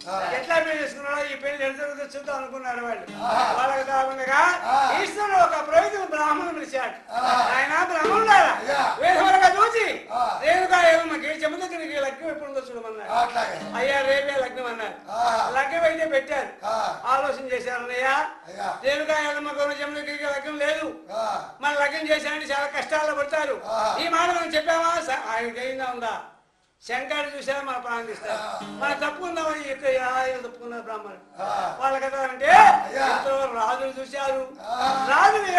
ఎట్లా పెళ్లి చేసుకున్నాడో ఈ పెళ్లి ఎంత జరుగుతుందో చూద్దాం అనుకున్నారు వాళ్ళు ఆహా. వాళ్ళకి కాకుండా ఆ. ఈశ్వరుడు ఒక పురోహితుడు బ్రాహ్మణుడు పిలిచాడు ఆయన బ్రాహ్మణుడారా అయ్యా. వేదవరగా చూసి ఆ. రేణుగా ఏమమ్మకి చెబుతా నీకు లగ్నం ఎప్పుడు ఉందో చూడమన్నాడు అట్లాగే అయ్యా రేపే లగ్నం అన్నారు ఆహా. లగ్నం అయితే పెట్టారు ఆ, ఆలోచన చేశారు అన్నయ్య అయ్యా రేణుగా ఏమమ్మ గౌరవ లగ్నం లేదు ఆ, మన లగ్నం చేశానంటే చాలా కష్టాల్లో పడతారు ఆ. ఈ మాట మనం చెప్పామా స- ఆయనకి అయిందా ఉందా శంకరుడు చూసారా మన ప్రారంభిస్తారు మన తప్పు ఉందా ఈ యొక్క ఆయన తప్పుకున్నారు బ్రాహ్మణుడు ఆ. వాళ్ళ కదా అంటే అయ్యా. ఎంతో రాజులు చూశారు ఆ. రాజులు